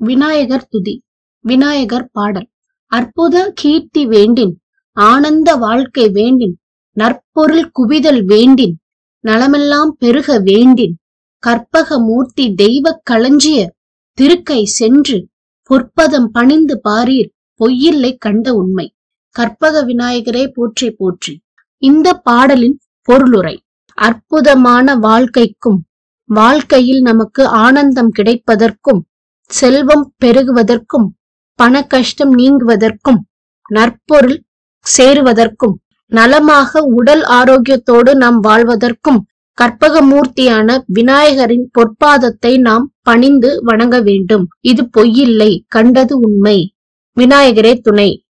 விநாயகர் துதி விநாயகர் பாடல் அற்புத கீர்த்தி வேண்டின் ஆனந்த வாழ்க்கை வேண்டின் நற்பொருள் குவிதல் வேண்டின் நலமெல்லாம் பெருக வேண்டின் கற்பக மூர்த்தி தெய்வக் களஞ்சிய திருக்கை சென்று பொற்பதம் பணிந்து பாரீர் பொய்யில்லை கண்ட உண்மை கற்பக விநாயகரே போற்றி போற்றி இந்த பாடலின் பொருளுரை அற்புதமான வாழ்க்கைக்கும் வாழ்க்கையில் நமக்கு ஆனந்தம் கிடைப்பதற்கும் செல்வம் பெருகுவதற்கும் பண கஷ்டம் நீங்குவதற்கும் நற்பொருள் சேருவதற்கும் நலமாக உடல் ஆரோக்கியத்தோடு நாம் வாழ்வதற்கும் கற்பகமூர்த்தியான விநாயகரின் பொற்பாதத்தை நாம் பணிந்து வணங்க வேண்டும் இது பொய்யில்லை கண்டது உண்மை விநாயகரே துணை